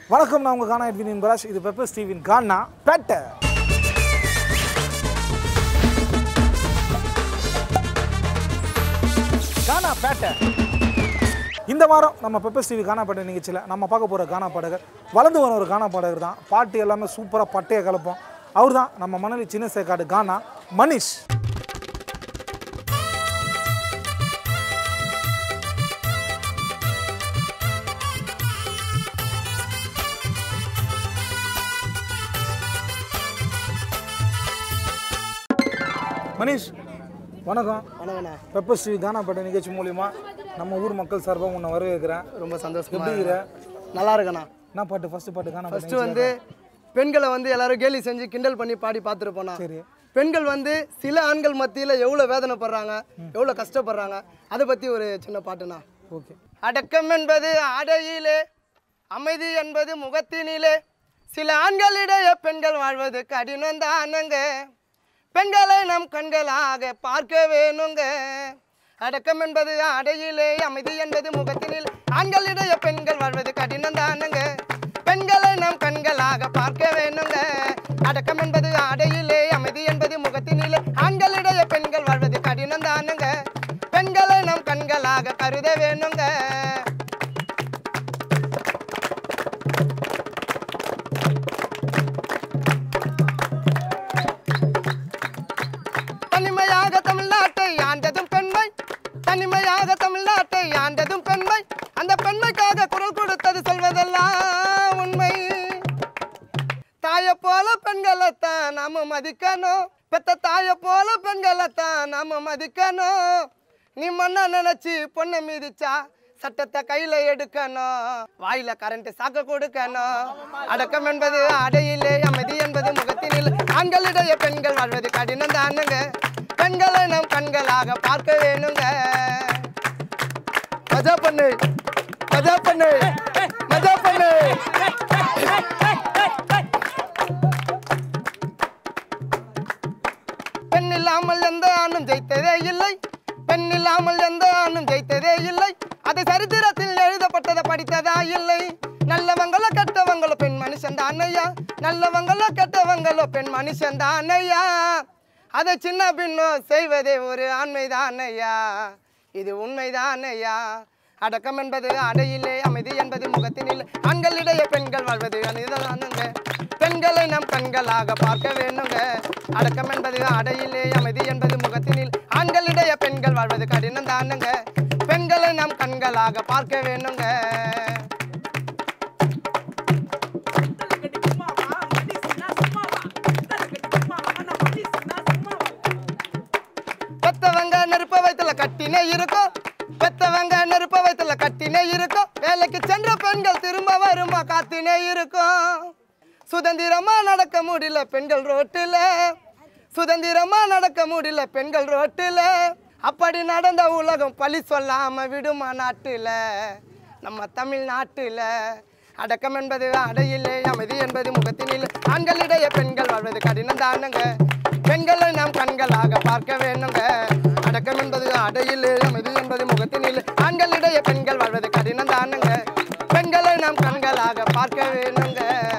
வணக்கம் நான் உங்கள் கானா எட்வின் பராஷ் இது பெப்பர் ஸ்டீவின் கானா பேட்டை கானா பேட்டை இந்த வாரம் நம்ம பெப்பர் ஸ்டீவி கானா பாட்டு நிகழ்ச்சியில் நம்ம பார்க்க போகிற கானா பாடகர் வளர்ந்து வர ஒரு கானா பாடகர் தான் பாட்டு எல்லாமே சூப்பராக பட்டையை கலப்போம் அவர் தான் நம்ம மணலி சின்ன சேக்காடு கானா மனிஷ் மனிஷ் வணக்கம் வணக்கண்ணா பெப்பர் ஸ்டீவி கானா பாட்டு நிகழ்ச்சி மூலிமா நம்ம ஊர் மக்கள் சார்பாக உன்னை வரவேற்கிறேன் ரொம்ப சந்தோஷமா எப்படி இருக்கிற நல்லா இருக்கண்ணா என்ன பாட்டு ஃபர்ஸ்ட் பாட்டு கானா பாட்டு ஃபர்ஸ்ட் வந்து பெண்களை வந்து எல்லாரும் கேலி செஞ்சு கிண்டல் பண்ணி பாடி பார்த்துருப்போண்ணா சரி பெண்கள் வந்து சில ஆண்கள் மத்தியில் எவ்வளோ வேதனைப்படுறாங்க எவ்வளோ கஷ்டப்படுறாங்க அதை பற்றி ஒரு சின்ன பாட்டுண்ணா ஓகே அடக்கம் என்பது ஆடையிலே அமைதி என்பது முகத்தினிலே சில ஆண்களிடையே பெண்கள் வாழ்வது கடினம் தானங்க பெண்களை நம் கண்களாக பார்க்க வேணுங்க அடக்கம் என்பது ஆடையிலே அமைதி என்பது முகத்தினில் ஆண்களிடையே பெண்கள் வாழ்வது கடினம் தானங்க பெண்களை நம் கண்களாக பார்க்க வேணுங்க அடக்கம் என்பது ஆடையிலே அமைதி என்பது முகத்தினிலே ஆண்களிடையே பெண்கள் வாழ்வது கடினம் தானுங்க பெண்களை நம் கண்களாக கருத வேணுங்க தனிமையாக தமிழ்நாட்டை ஆண்டதும் பெண்மை தனிமையாக தமிழ்நாட்டை ஆண்டதும் பெண்மை அந்த பெண்மைக்காக குரல் கொடுத்தது சொல்வதெல்லாம் உண்மை தாயை போல பெண்களைத்தான் நாம மதிக்கணும் பெத்த தாயை போல பெண்களைத்தான் நாம மதிக்கணும் நீ மண்ண நினைச்சு பொண்ணை மிதிச்சா சட்டத்தை கையில எடுக்கணும் வாயில கரண்ட் சாக்க கொடுக்கணும் அடக்கம் என்பது அடையிலே அமைதி என்பது முகத்தினில் ஆண்களிடையே பெண்கள் வாழ்வது கடினம் தானுங்க பெண்களை நம் கண்களாக பார்க்க வேணுங்க மஜா பண்ணு மஜா பண்ணு மஜா பண்ணு பெண் இல்லாமல் எந்த ஆணும் ஜெயித்ததே இல்லை பெண் இல்லாமல் எந்த ஆணும் ஜெயித்ததே இல்லை அது சரித்திரத்தில் எழுதப்பட்டதை படித்ததா இல்லை நல்லவங்களோ கெட்டவங்களோ பெண் மனுஷன் தானையா நல்லவங்களோ கெட்டவங்களோ பெண் மனுஷன் தானையா அதை சின்ன பின்னோ செய்வதே ஒரு ஆண்மைதானையா இது உண்மைதானையா அடக்கம் என்பது அடையிலே அமைதி என்பது முகத்தினில் ஆண்களிடையே பெண்கள் வாழ்வது அனிதானுங்க பெண்களை நம் கண்களாக பார்க்க வேணுங்க அடக்கம் என்பது அடையிலே அமைதி என்பது முகத்தினில் ஆண்களிடையே பெண்கள் வாழ்வது கடினம் தானுங்க பெண்களை நம் கண்களாக பார்க்க வேணுங்க பெத்தவங்க நெருப்ப வயத்துல கட்டினே இருக்கும் பெத்தவங்க நெருப்ப வயத்துல கட்டினே இருக்கும் வேலைக்கு சென்ற பெண்கள் திரும்ப வருமா காத்தினே இருக்கும் சுதந்திரமா நடக்க முடியல பெண்கள் ரோட்டில் சுதந்திரமா நடக்க முடியல பெண்கள் ரோட்டில் அப்படி நடந்த உலகம் பழி சொல்லாம விடுமா நாட்டுல நம்ம தமிழ்நாட்டுல அடக்கம் என்பது அடையிலே அமைதி என்பது முகத்தினில் ஆண்களிடையே பெண்கள் வாழ்வது கடினம் தானுங்க பெண்களை நாம் கண்களாக பார்க்க வேணுங்க அடக்கம் என்பது அடையிலே அமைதி என்பது முகத்தினில் ஆண்களிடையே பெண்கள் வாழ்வது கடினம் தானுங்க பெண்களை நாம் கண்களாக பார்க்க வேணுங்க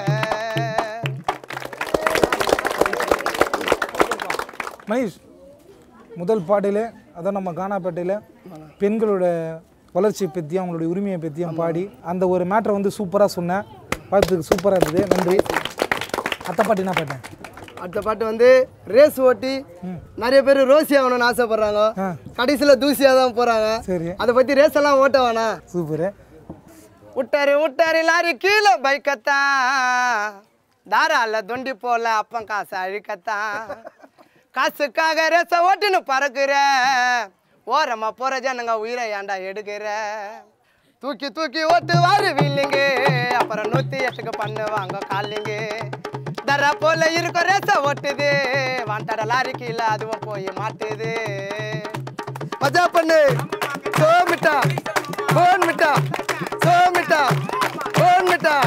மனிஷ் முதல் பாட்டிலே அதான் நம்ம கானாப்பேட்டையில் பெண்களோட வளர்ச்சி பற்றியும் அவங்களுடைய உரிமையை பற்றியும் பாடி அந்த ஒரு மேட்ரை வந்து சூப்பராக சொன்னேன் பார்த்துக்கு சூப்பராக இருந்தது நன்றி அத்தை பாட்டு என்ன பாட்டேன் அடுத்த பாட்டு வந்து ரேஸ் ஓட்டி நிறைய பேர் ரோசி ஆகணும்னு ஆசைப்படுறாங்க ஆ. கடைசியில் தூசியாக தான் போகிறாங்க சரி அதை பற்றி ரேஸ் எல்லாம் ஓட்ட வேணாம் சூப்பரு விட்டாரு விட்டாரு லாரி கீழே பைக்கத்தான் தாரால தொண்டி போல அப்பன் காசு அழிக்கத்தான் காசுக்காக ரேச ஓட்டுன்னு பறக்குற ஓரமா போற ஜனங்க உயிரை ஏன்டா எடுக்கிற தூக்கி தூக்கி ஓட்டு வாரு வீலிங்க அப்புறம் நூத்தி எட்டுக்கு பண்ணுவாங்க காலிங்க தர போல இருக்க ரேச ஓட்டுது வாண்டட லாரி கீழே அதுவும் போய் மாட்டுது மஜா பண்ணு சோ மிட்டா போன் மிட்டா சோ மிட்டா போன் மிட்டா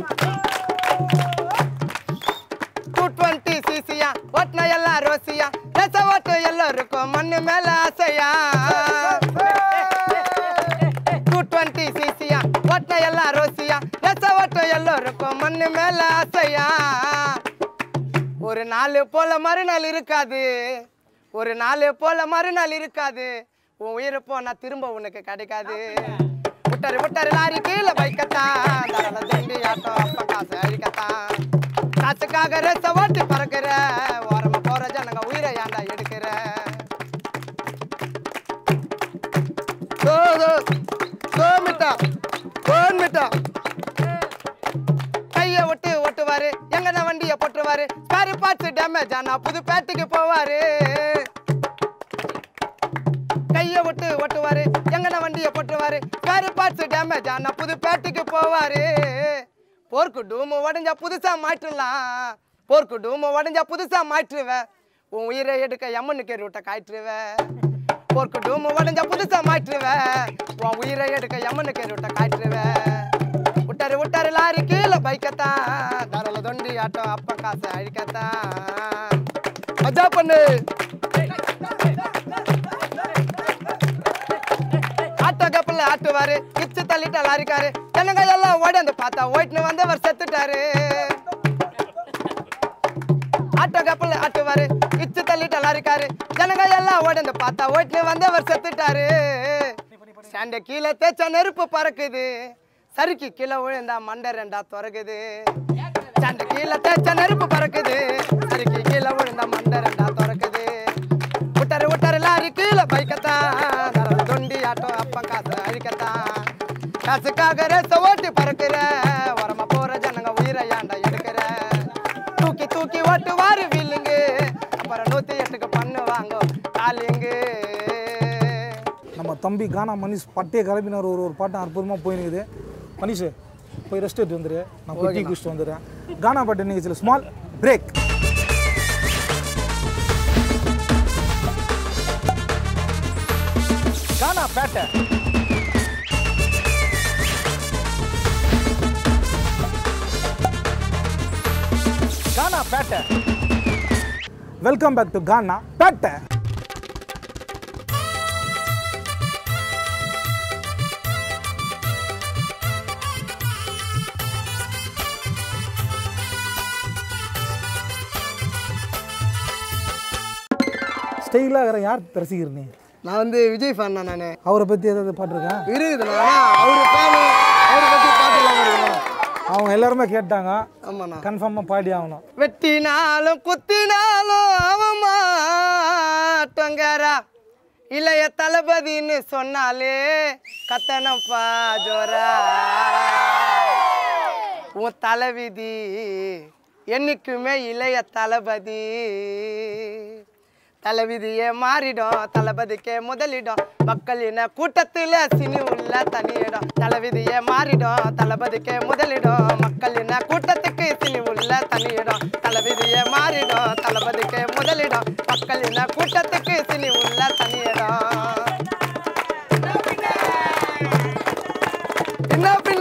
டூ டுவெண்ட்டி சிசியா ஓட்டின எல்லாம் ரோசியா ரச ஓட்டு எல்லாருக்கும் மண்ணு மேல ஆசையா டூ டுவெண்ட்டி சிசியா ஓட்டின எல்லாம் ரோசியா ரச ஓட்டு எல்லோருக்கும் மண்ணு மேல ஆசையா ஒரு நாள் போல மறுநாள் இருக்காது ஒரு நாள் போல மறுநாள் இருக்காது உன் உயிர் போனா திரும்ப உனக்கு கிடைக்காது விட்டாரு விட்டாரு லாரி கீழே வைக்கத்தான் தரல தண்டி ஆட்டம் அப்ப காசு அழிக்கத்தான் காசுக்காக ரச ஓட்டி பறக்கிற ஓரமா போற ஜனங்க உயிரை ஏன்டா எடுக்கிற சோ சோ சோ மிட்டா கோன் மிட்டா கைய விட்டு ஓட்டுவாரு எங்கன வண்டிய போட்டுருவாரு ஸ்பேர் பார்ட்ஸ் டேமேஜ் ஆனா புது பேட்டுக்கு போவாரு கைய விட்டு ஓட்டுவாரு எங்கன வண்டிய போட்டுருவாரு ஸ்பேர் பார்ட்ஸ் டேமேஜ் ஆனா புது பேட்டுக்கு போவாரு போர்க்கு டூமு உடஞ்சா புதுசா மாற்றலாம் போர்க்கு டூமு உடஞ்சா புதுசா மாற்றுவேன் உன் உயிரை எடுக்க எம்மனுக்கு ரூட்டை காய்ற்றுவேன் போர்க்கு டூமு உடஞ்சா புதுசா மாற்றுவேன் உன் உயிரை எடுக்க எம்மனுக்கு ரூட்டை காய்ற்றுவேன் விட்டாரு விட்டாரு லாரி கீழே பைக்கத்தான் தரல தொண்டி ஆட்டம் அப்ப காசை அழிக்கத்தான் மஜா பண்ணு ஆட்டோ கப்பல்ல ஆட்டுவாரு கிச்சு தள்ளிட்ட லாரிக்காரு ஜனங்க எல்லாம் ஓடி பார்த்தா ஓட்டுன்னு வந்தவர் செத்துட்டாரு ஆட்டோ கப்பல்ல ஆட்டுவாரு கிச்சு தள்ளிட்ட லாரிக்காரு ஜனங்க எல்லாம் ஓடி பார்த்தா ஓட்டுன்னு வந்தவர் செத்துட்டாரு ஸ்டாண்ட கீழே தேய்ச்சா நெருப்பு பறக்குது சறுக்கி கீழே விழுந்தா மண்டை ரெண்டா திறக்குது ஸ்டாண்ட கீழே தேய்ச்சா நெருப்பு பறக்குது சறுக்கி கீழே விழுந்தா மண்டை ரெண்டா திறக்குது விட்டாரு விட்டாரு லாரி கீழே பைக்கத்தான் தரல தொண்டி ஆட்டம் அப்ப காசு அழிக்கத்தான் காசுக்காக ரேச ஓட்டி பறக்குற வரமா போற ஜனங்க உயிரை ஏன்டா எடுக்கிற தூக்கி தூக்கி ஓட்டு வாரி வீலுங்க அப்புறம் நூத்தி எட்டுக்கு பண்ணுவாங்க காலிங்கு நம்ம தம்பி கானா மனிஷ் பட்டையை கிளப்பினார் ஒரு ஒரு பாட்டம் அற்புதமாக போயிருக்குது மனிஷ் போய் ரெஸ்ட் எடுத்து வந்துரு நான் போய் டீ குடிச்சிட்டு வந்துடுறேன் கானா பாட்டு நிகழ்ச்சியில் small break Gaana Pettai Gaana Pettai welcome back to Gaana Pettai ஸ்டைலாக இருக்கிற யார் ரசிகர் நீ நான் வந்து விஜய் ஃபேன் தான் நானு அவரை பற்றி ஏதாவது பாட்டிருக்கேன் இருக்குதுண்ணா அவரு ஃபேனு அவரை பத்தி பாட்டுலாம் இருக்குண்ணா அவங்க எல்லாருமே கேட்டாங்க ஆமாண்ணா கன்ஃபார்மாக பாடி ஆகணும் வெட்டினாலும் குத்தினாலும் அவன் மாட்டோங்காரா இளைய தளபதின்னு சொன்னாலே கத்தனப்பா ஜோரா உன் தலைவிதி என்னைக்குமே இளைய தளபதி தலைவிதியே மாறிடும் தளபதிக்கே முதலிடம் மக்களின கூட்டத்துல சினி உள்ள தனியிடம் தலைவிதியே மாறிடும் தளபதிக்கே முதலிடம் மக்களின கூட்டத்துக்கு சினி உள்ள தனியிடம் தலைவிதியே மாறிடும் தளபதிக்கே முதலிடம் மக்களின கூட்டத்துக்கு சினி உள்ள தனியிடம் என்ன பின்ன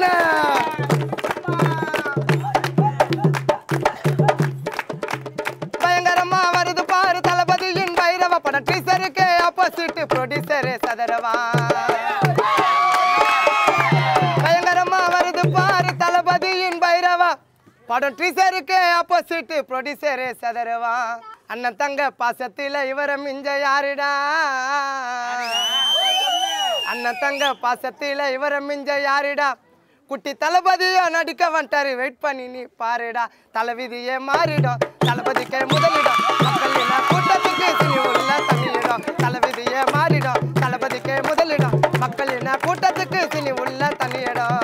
பயங்கரமா வருது பாரு தளபதியின் பைரவ படம் டீசருக்கு ஆப்போசிட் ப்ரொடியூசரு சதரவா பயங்கரமா வருது பாரு தளபதியின் பைரவா படம் டீசருக்கு ஆப்போசிட் ப்ரொடியூசரு சதரவா அண்ணன் தங்க பாசத்தில இவரை மிஞ்ச யாருடா அண்ணன் தங்க பாசத்தில இவரை மிஞ்ச யாருடா குட்டி தளபதியா நடிக்க வந்துட்டாரு வெயிட் பண்ணி நீ பாருடா தலைவிதியே மாறிடும் தளபதிக்கே முதலிடம் மக்கள் என்ன கூட்டத்துக்கு சினி உள்ள தண்ணியிடம் தலைவிதியே மாறிடும் தளபதிக்கே முதலிடம் மக்கள் என்ன கூட்டத்துக்கு சினி உள்ள தண்ணியிடம்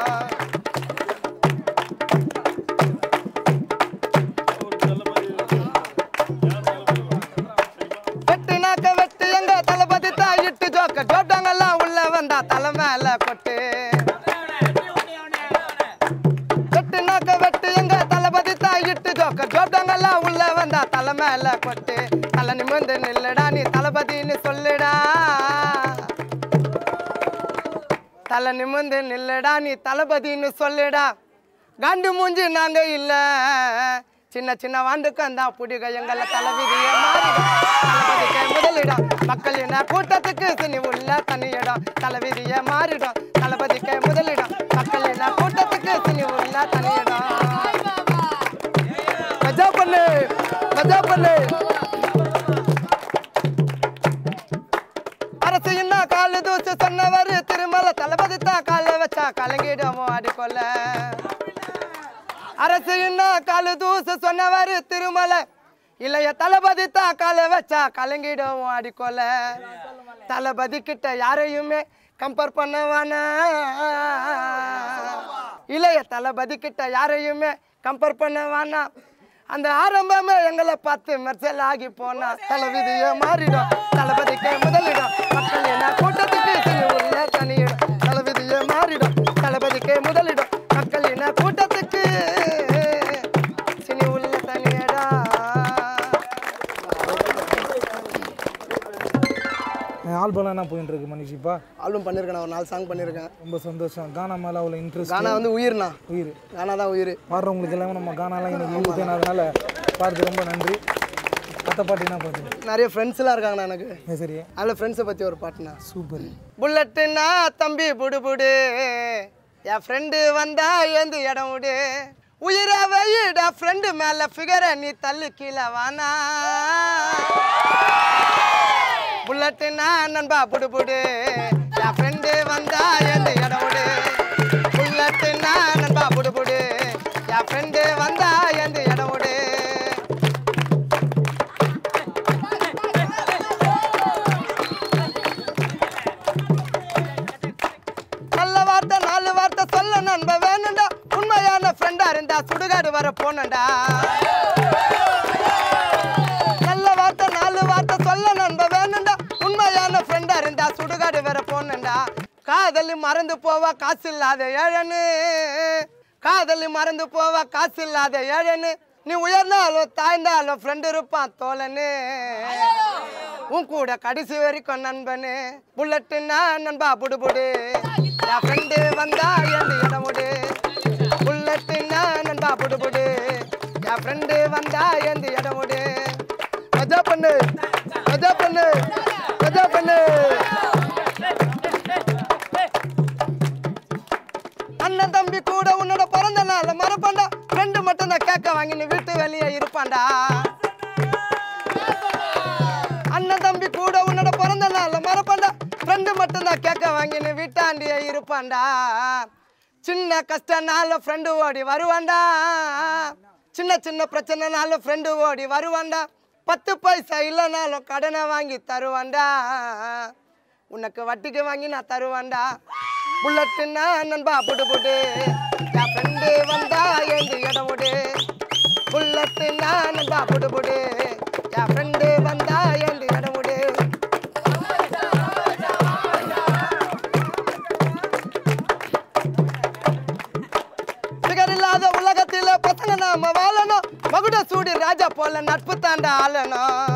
வெட்டு நாக்க வெட்டு எங்க தளபதி தான் இட்டு ஜோக்க ஜோட்டாங்கெல்லாம் உள்ள வந்தா தலை மேல கொட்டு வெட்டு நாக்க வெட்டு எங்க தளபதி தான் இட்டு ஜோக்க ஜோட்டாங்கெல்லாம் உள்ள வந்தா தலை மேல கொட்டு தலை நிமிர்ந்து நில்லுடா நீ தளபதின்னு சொல்லுடா தலை நிமிர்ந்து நில்லுடா நீ தளபதின்னு சொல்லுடா காண்டு மூஞ்சி நாங்க இல்ல சின்ன சின்ன வாண்டுக்கம் தான் புடிக எங்களை தலைவிதியே மாறிடும் தளபதிக்கே முதலிடம் மக்கள் என்ன கூட்டத்துக்கு சினி உள்ள தனியிடம் தலைவிதியே மாறிடும் தளபதிக்கே முதலிடம் மக்கள் என்ன கூட்டத்துக்கு சினி உள்ள தனியிடம் பண்ணு அரசின்னா காலு தூசு சொன்னவர் திருமல தளபதி தான் கால வச்சா கலங்கிடமோ அடிக்கொள்ள அரசின்னா காலு தூசு சொன்னவர் திருமல இளைய தளபதி தான் கால வச்சா கலங்கிடமோ அடிக்கொள்ள தளபதி கிட்ட யாரையுமே கம்பேர் பண்ணவானா இளைய தளபதி கிட்ட யாரையுமே கம்பேர் பண்ணவானா அந்த ஆரம்பமே எங்களை பார்த்து மெர்சல் ஆகி போனா தலைவிதியே மாறிடும் தளபதிக்கு முதலிடம் மக்கள் என்ன கூட்டத்துக்கு சினி உள்ள தனியிடம் தலைவிதியே மாறிடும் தளபதிக்கு முதலிடம் மக்கள் என்ன கூட்டத்துக்கு சினி உள்ள தனியடா ஆல்பம்லாம் என்ன போயிட்டு இருக்கு மனிஷிப்பா ஆல்பம் பண்ணியிருக்கேன் நான் ஒரு நாலு சாங் பண்ணியிருக்கேன் ரொம்ப சந்தோஷம் கானா மேலே அவ்வளோ இன்ட்ரெஸ்ட் கானா வந்து உயிர்ண்ணா உயிர் கானா தான் உயிர் பாடுறவங்களுக்கு எல்லாமே நம்ம கானாலாம் எனக்கு யூத்தேன் அதனால பாடுறது ரொம்ப நன்றி மற்ற பாட்டு என்ன பாட்டு நிறைய ஃப்ரெண்ட்ஸ்லாம் இருக்காங்கண்ணா எனக்கு ஏ சரி அதில் ஃப்ரெண்ட்ஸை பற்றி ஒரு பாட்டுண்ணா சூப்பர் புல்லட்டுன்னா தம்பி புடு புடு என் ஃப்ரெண்டு வந்தா ஏந்து இடம் விடு உயிரை வைடா ஃப்ரெண்டு மேல ஃபிகரை நீ தள்ளு கீழே வானா புல்லட்டுன்னா நண்பா புடு புடு என் ஃப்ரெண்டு வந்தா ஏந்து இடம் விடு புல்லட்டுன்னா நண்பா புடு புடு என் ஃப்ரெண்டு வந்தா ஏந்து இடம் விடு நல்ல வார்த்தை நாலு வார்த்தை சொல்ல நண்ப வேணும்டா உண்மையான ஃப்ரெண்டா இருந்தா சுடுகாடு வர போனண்டா நல்ல வார்த்தை நாலு வார்த்தை சொல்ல நண்ப வேணும்டா உண்மையான ஃப்ரெண்டா இருந்தா சுடுகாடு வர போனண்டா காதலி மறந்து போவா காசு இல்லாத ஏழனு காதலி மறந்து போவா காசு இல்லாத ஏழனு நீ உயர்ந்தாலும் தாய்ந்தாலும் ஃப்ரெண்டு இருப்பான் தோழனு உன் கூட கடைசி வரைக்கும் நண்பனு புல்லட்டுன்னா நண்பா புடு புடு என் ஃப்ரெண்டு வந்தா ஏந்து இடம் விடு புல்லட்டுன்னா நண்பா புடு புடு என் ஃப்ரெண்டு வந்தா ஏந்து இடம் விடு மஜா பண்ணு மஜா பண்ணு மஜா பண்ணு அண்ணன் தம்பி கூட உன்னோட பிறந்த நாள் மறப்பாண்டா ஃப்ரெண்டு மட்டும் தான் கேட்க வாங்கி நீ வீட்டு வெளியே இருப்பான்டா அண்ணன் தம்பி கூட உன்னோட பிறந்த நாள் மறப்பாண்டா ஃப்ரெண்டு மட்டும் தான் கேட்க வாங்கி நீ வீட்டாண்டியே இருப்பான்டா சின்ன கஷ்டனால ஃப்ரெண்டு ஓடி வருவான்டா சின்ன சின்ன பிரச்சனைனாலும் ஃப்ரெண்டு ஓடி வருவான்டா பத்து பைசா இல்லைனாலும் கடனை வாங்கி தருவான்டா உனக்கு வட்டிக்கு வாங்கி நான் தருவான்டா புல்லட்டுன்னா நண்பா புடு புடு என் ஃப்ரெண்டு வந்தா ஏந்து இடம் விடு புல்லட்டுன்னா நண்பா புடு புடு என் ஃப்ரெண்டு வந்தா ஏந்து இடம் விடு சிகர் இல்லாத உலகத்தில பசங்க நாம வாழணும் மகுட சூடி ராஜா போல நட்பு தாண்ட ஆளணும்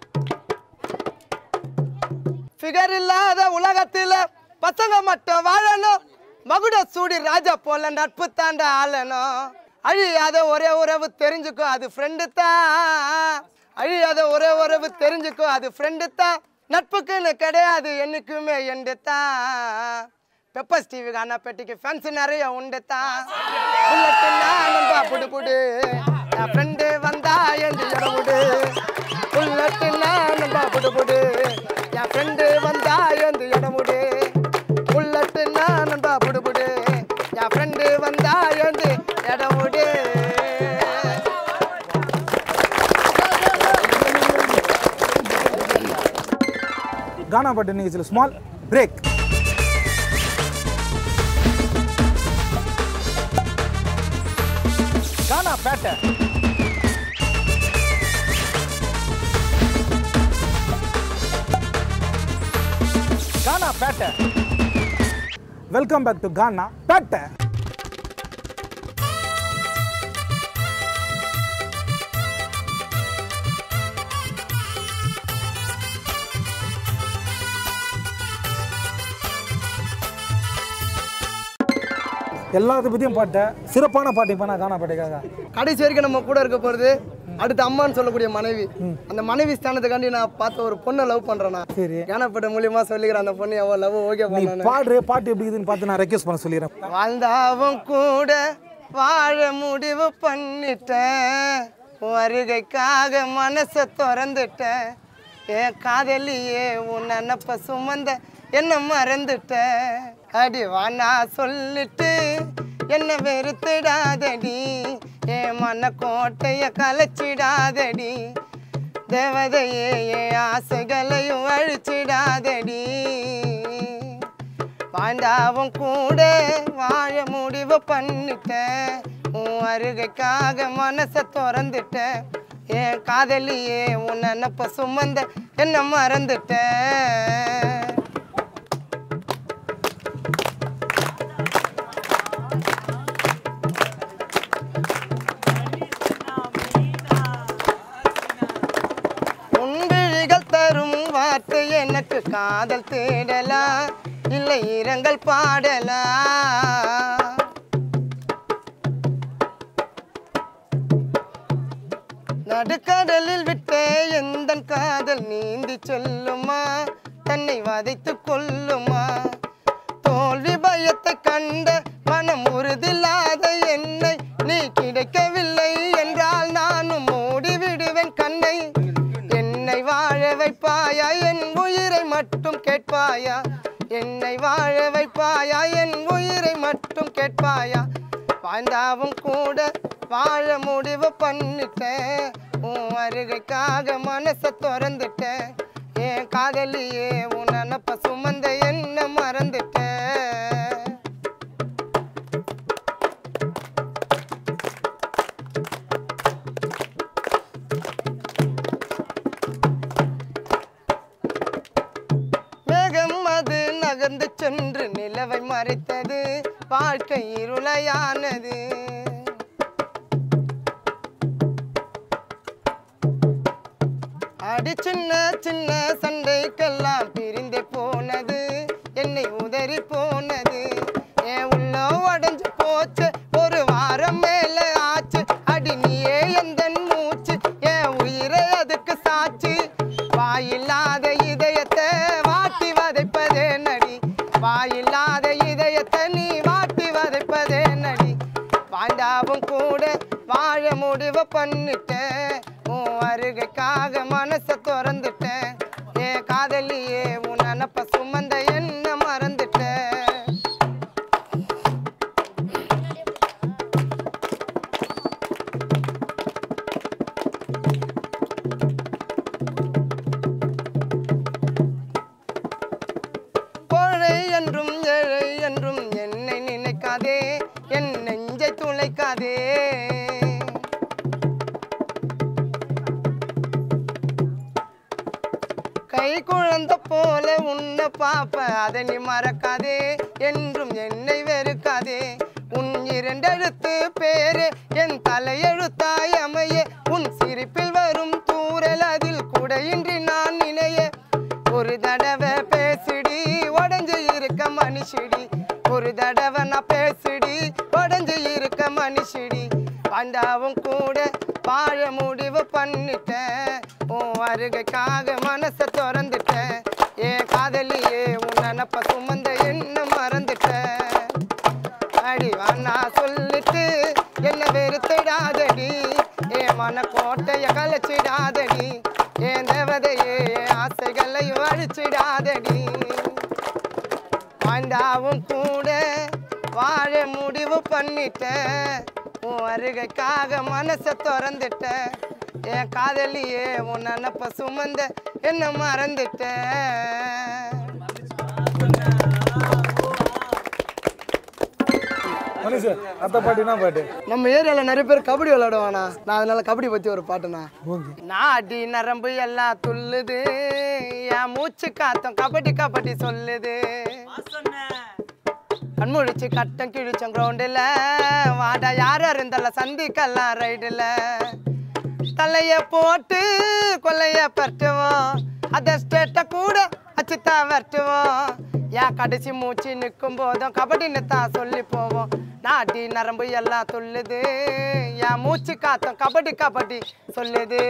ஃபிகர் இல்லாத உலகத்தில பசங்க மட்டும் வாழணும் மகுட சூடி ராஜா போல நட்பு தாண்ட ஆளணும் அழியாத ஒரே உறவு தெரிஞ்சுக்கோ அது ஃப்ரெண்டு தான் அழியாத ஒரே உறவு தெரிஞ்சுக்கோ அது ஃப்ரெண்டு தான் நட்புக்குன்னு கிடையாது என்னைக்குமே எண்டு தான் பெப்பர் ஸ்டீவி கானா பெட்டிக்கு ஃபேன்ஸ் நிறைய உண்டு தான் புல்லட்டுன்னா நண்பா புடு புடு என் ஃப்ரெண்டு வந்தா எந்த இடம் விடு புல்லட்டுன்னா நண்பா புடு புடு என் ஃப்ரெண்டு வந்தா எந்த இடம் விடு புல்லட்டுன்னா நண்பா புடு புடு என் ஃப்ரெண்டு வந்தா எந்த இடம் விடு கானா பாட்டு நிகழ்ச்சியில் small break Gaana Pettai Gaana Pettai welcome back to Gaana Pettai எல்லாத்த பற்றியும் பாட்டை சிறப்பான பாட்டு இப்போ நான் கானா பாட்டைக்காக கடைசி வரைக்கும் நம்ம கூட இருக்க போறது அடுத்து அம்மான்னு சொல்லக்கூடிய மனைவி அந்த மனைவி ஸ்தானத்துக்காண்டி நான் பார்த்த ஒரு பொண்ணை லவ் பண்றேனா சரி ஞானப்பட்ட மூலியமா சொல்லிக்கிறேன் அந்த பொண்ணு அவன் லவ் ஓகே நீ பண்ணானு பாடுற பாட்டு எப்படி இருக்குதுன்னு பார்த்து நான் ரெக்வஸ்ட் பண்ண சொல்லிடுறேன் வாழ்ந்தாவும் கூட வாழ முடிவு பண்ணிட்டேன் உன் வருகைக்காக மனசை திறந்துட்டேன் என் காதலியே உன் நினப்ப சுமந்த என்ன மறந்துட்ட அடி வானா சொல்லிட்டு என்ன வெறுத்துடாதடி என் மன கோட்டைய கலைச்சிடாதடி தேவதையே என் ஆசைகளையும் அழிச்சிடாதடி வாழ்ந்தாவும் கூட வாழ முடிவு பண்ணிட்டேன் உன் அருகைக்காக மனசை திறந்துட்டேன் என் காதலியே உன் நினப்ப சுமந்த என்ன மறந்துட்டேன் உன்விழிகள் தரும் வார்த்தை எனக்கு காதல் தேடலா இல்லை இரங்கல் பாடலா நடுக்கடலில் விட்ட எந்த காதல் நீந்தி சொல்லுமா தன்னை வதைத்து கொல்லுமா தோல்வி பயத்தை கண்ட மனம் உறுதில்லாத என்னை நீ கிடைக்கவில்லை என்றால் நானும் மூடி விடுவேன் கண்ணை என்னை வாழ வைப்பாயா என் உயிரை மட்டும் கேட்பாயா என்னை வாழ வைப்பாயா என் உயிரை மட்டும் கேட்பாயா வாழ்ந்தாவும் கூட வாழ முடிவு பண்ணிட்டேன் உன் வருகைக்காக மனசை திறந்துட்டேன் என் காதலியே உன் நினப்ப சுமந்த என்ன மறந்துட்டேன் மேகம் அது நகர்ந்து சென்று நிலவை மறைத்தது வாழ்க்கை இருளையானது அடி சின்ன சின்ன சண்டைக்கெல்லாம் பிரிந்தே போனது என்னை உதறி போனது என் உள்ள உடஞ்சு போச்சு ஒரு வாரம் மேல ஆச்சு அடி நீயே எந்த மூச்சு என் உயிரை அதுக்கு சாச்சு வாயில்லாத இதயத்தை வாட்டி வதைப்பதே நடி வாயில்லாத இதயத்தை நீ வாட்டி வதைப்பதே நடி வாழ்ந்தாவும் கூட வாழ முடிவு பண்ணிட்டேன் உன் வருகைக்காக மனசை திறந்துட்டேன் என் காதலியே உன் நினப்ப சுமந்த என்ன மறந்துட்டேன் கோழை என்றும் ஏழை என்றும் என்னை நினைக்காதே என் நெஞ்சை துளைக்காதே கை குழந்த போல உன்னை பாப்ப அதை நீ மறக்காதே என்றும் என்னை வெறுக்காதே உன் இரண்டெழுத்து பேரு என் தலையெழுத்தாய் அமைய உன் சிரிப்பில் வரும் தூரல் அதில் குடையின்றி நான் நினைய ஒரு தடவை பேசிடி உடஞ்சு இருக்க மனுஷிடி ஒரு தடவை நான் பேசிடி உடஞ்சு இருக்க மனுஷிடி பாண்டாவும் கூட வாழ முடிவு பண்ணிட்டேன் உன் வருகைக்காக மனசை திறந்துட்டேன் என் காதலியே உன் நினப்ப சுமந்த என்ன மறந்துட்டேன் அடி வானா சொல்லிட்டு என்ன வெறுத்திடாதடி என் மன கோட்டைய கலைச்சிடாதடி என் தேவதையே என் ஆசைகளையும் அழிச்சிடாதடி வாழ்ந்தாவும் கூட வாழ முடிவு பண்ணிட்டேன் உன் வருகைக்காக மனசை திறந்துட்டேன் என் காதலியே உன் நினப்ப சுமந்த என்ன மறந்துட்டேன் மனுஷ் அத்த பாட்டினா பாட்டு நம்ம ஏரியாவில் நிறைய பேர் கபடி விளையாடுவானா நான் அதனால கபடி பற்றி ஒரு பாட்டுண்ணா ஓகே நாடி நரம்பு எல்லாம் துள்ளுது என் மூச்சு காத்தம் கபடி கபடி சொல்லுது கண்முழிச்சு கட்டம் கிழிச்சோம் கிரவுண்டில் வாடா யார் இருந்தால சந்திக்கலாம் ரைடில் தலைய போட்டு கொல்லைய பரட்டுவோம் அதை ஸ்டேட்டை கூட அச்சுத்தா வரட்டுவோம் என் கடைசி மூச்சு நிற்கும் போதும் கபடின்னு தான் சொல்லி போவோம் நாடி நரம்பு எல்லாம் துள்ளுது என் மூச்சு காத்தம் கபடி கபடி சொல்லுது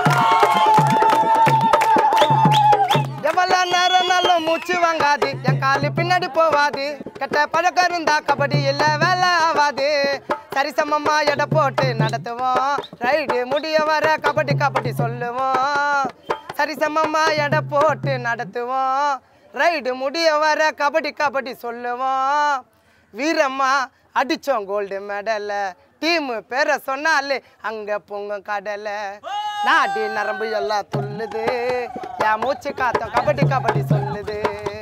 எவ்வளோ நேரம் நல்ல மூச்சு வாங்காது என் கால் நாள் பின்னாடி போவாது கெட்ட பழக்கம் இருந்தா கபடி இல்ல வேலை ஆவாது சரிசமமா எடை போட்டு நடத்துவோம் ரைடு முடிய வர கபடி கபடி சொல்லுவோம் சரிசமமா எடை போட்டு நடத்துவோம் ரைடு முடிய வர கபடி கபடி சொல்லுவோம் வீரம்மா அடிச்சோம் கோல்டு மெடல டீம் பேரை சொன்னாலே அங்க பொங்கும் கடலை நாடி நரம்பு எல்லாம் துள்ளுது என் மூச்சு காத்தம் கபடி கபடி சொல்லுது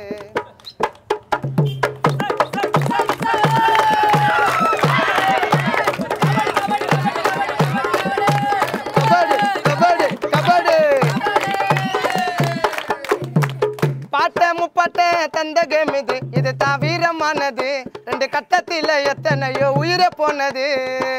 கபடி கபடி கபடி பாட்ட முப்பாட்ட தந்த கேம் இது இது தான் வீரமானது ரெண்டு கட்டத்தில எத்தனையோ உயிரை போனது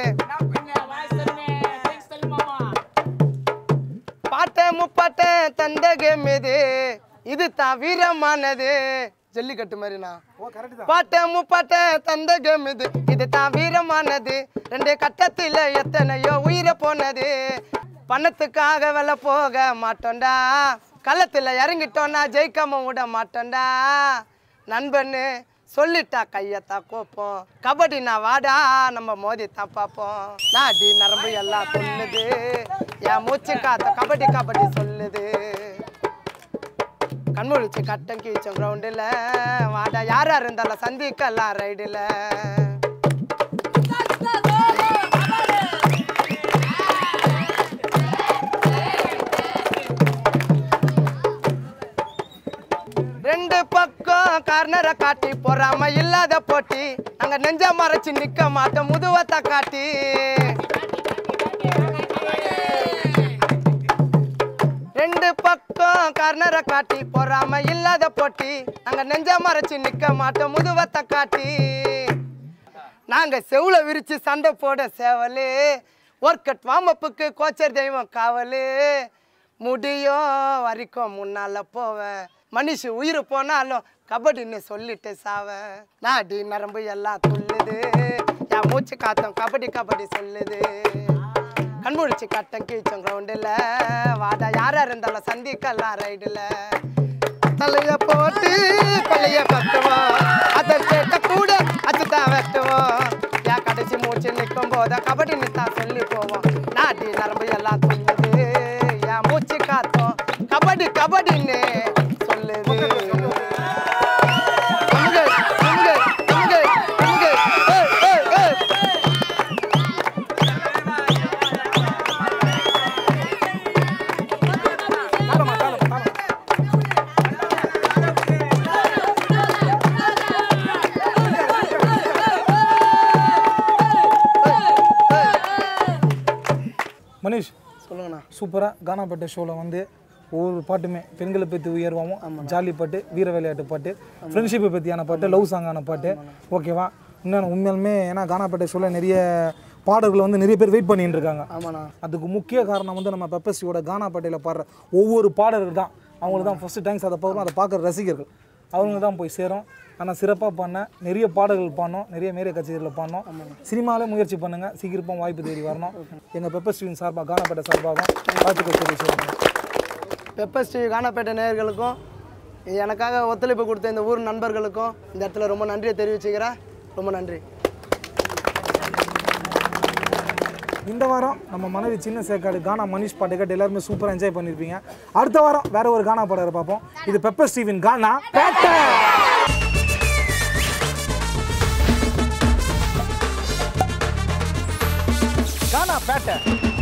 பாட்ட முப்பாட்ட தந்த கேம் இது இது தான் வீரமானது ஜல்லிக்கட்டு மாதிரிண்ணா ஓ கரெக்ட் தான் பாட்ட முப்பாட்ட தந்த கேம் இது இது தான் வீரமானது ரெண்டு கட்டத்தில் எத்தனையோ உயிரை போனது பணத்துக்காக வெல போக மாட்டோம்டா களத்தில் இறங்கிட்டோன்னா ஜெயிக்காம விட மாட்டோம்டா நண்பன்னு சொல்லிட்டா கையத்தா கோப்போம் கபடி நான் வாடா நம்ம மோதி தான் பார்ப்போம் நாடி நரம்பு எல்லாம் சொல்லுது என் மூச்சு காத்த கபடி கபடி சொல்லுது கண்முழிச்சு கட்டம் கீச்சம் கிரவுண்டில் வாடா யாரா இருந்தாலும் சந்திக்கலாம் ரைடில் ரெண்டு பக்கம் கார்னரை காட்டி பொறாம இல்லாத போட்டி அங்க நெஞ்ச மறைச்சு நிக்க மாட்டோம் முதுவத்தை காட்டி ரெண்டு பக்கம் கார்னரை காட்டி பொறாம இல்லாத போட்டி அங்க நெஞ்ச மறைச்சு நிக்க மாட்டோம் முதுவத்தை காட்டி நாங்க செவுல விரிச்சு சண்டை போட சேவலு ஒர்க் அட் வாமப்புக்கு கோச்சர் தெய்வம் காவலு முடியும் வரைக்கும் முன்னால போவேன் மனுஷ உயிர் போனாலும் கபடின்னு சொல்லிட்டு சாவேன் நாடி நரம்பு எல்லாம் துள்ளுது என் மூச்சு காத்தம் கபடி கபடி சொல்லுது கண்முழிச்சு கட்டம் கீச்சம் கிரவுண்டில் வாடா யாரா இருந்தாலும் சந்திக்கலாம் ரைடில் தலைய போட்டு பழைய கட்டுவோம் அதை கேட்ட கூட அதுதான் வெட்டுவோம் என் கடைசி மூச்சு நிற்கும் போத கபடி நித்தா சொல்லி போவோம் நாட்டி நரம்பு எல்லாம் சொல்லுது என் மூச்சு காத்தோம் கபடி கபடின்னு சொல்லுது இங்க, இங்க, இங்க, இங்க. ஏய், ஏய், ஏய். தாளமா தாளம் தாளம் மனிஷ் சொல்லுங்கண்ணா சூப்பராக கானாப்பேட்டை ஷோவில் வந்து ஒவ்வொரு பாட்டுமே பெண்களை பற்றி உயர்வாகவும் ஜாலி பாட்டு வீர விளையாட்டு பாட்டு ஃப்ரெண்ட்ஷிப்பை பற்றியான பாட்டு லவ் சாங்கான பாட்டு ஓகேவா இன்னும் உண்மையாலுமே ஏன்னா கானாப்பேட்டை ஷோவில் நிறைய பாடல்கள் வந்து நிறைய பேர் வெயிட் பண்ணிட்டு இருக்காங்க ஆமாண்ணா அதுக்கு முக்கிய காரணம் வந்து நம்ம பெப்பசியோட கானாப்பேட்டையில் பாடுற ஒவ்வொரு பாடல்கள் தான் அவங்களுக்கு தான் ஃபஸ்ட்டு டைம்ஸ் அதை பார்க்கணும் அதை பார்க்குற ரசிகர்கள் அவங்க தான் போய் சேரும் ஆனால் சிறப்பாக பண்ண நிறைய பாடல்கள் பாடணும் நிறைய மேரிய கச்சேரியில் பாடணும் சினிமாவில் முயற்சி பண்ணுங்கள் சீக்கிரமாக வாய்ப்பு தேடி வரணும் எங்கள் பெப்பர் ஸ்டீவின் சார்பாக கானாப்பேட்டை சார்பாகவும் வாழ்த்துக்கள் தெரிவிச்சு சொல்லுங்கள் பெப்பர் ஸ்ரீ காணப்பேட்டை நேயர்களுக்கும் எனக்காக ஒத்துழைப்பு கொடுத்த இந்த ஊர் நண்பர்களுக்கும் இந்த இடத்துல ரொம்ப நன்றியை தெரிவிச்சுக்கிறேன் ரொம்ப நன்றி இந்த வாரம் நம்ம மனைவி சின்ன சேக்காடு கானா மனிஷ் பாட்டு கேட்டு எல்லாருமே சூப்பராக என்ஜாய் பண்ணியிருப்பீங்க அடுத்த வாரம் வேற ஒரு கானா பாடகரை பார்ப்போம் இது பெப்பர் ஸ்டீவின் கானா பேட்டை கானா பேட்டை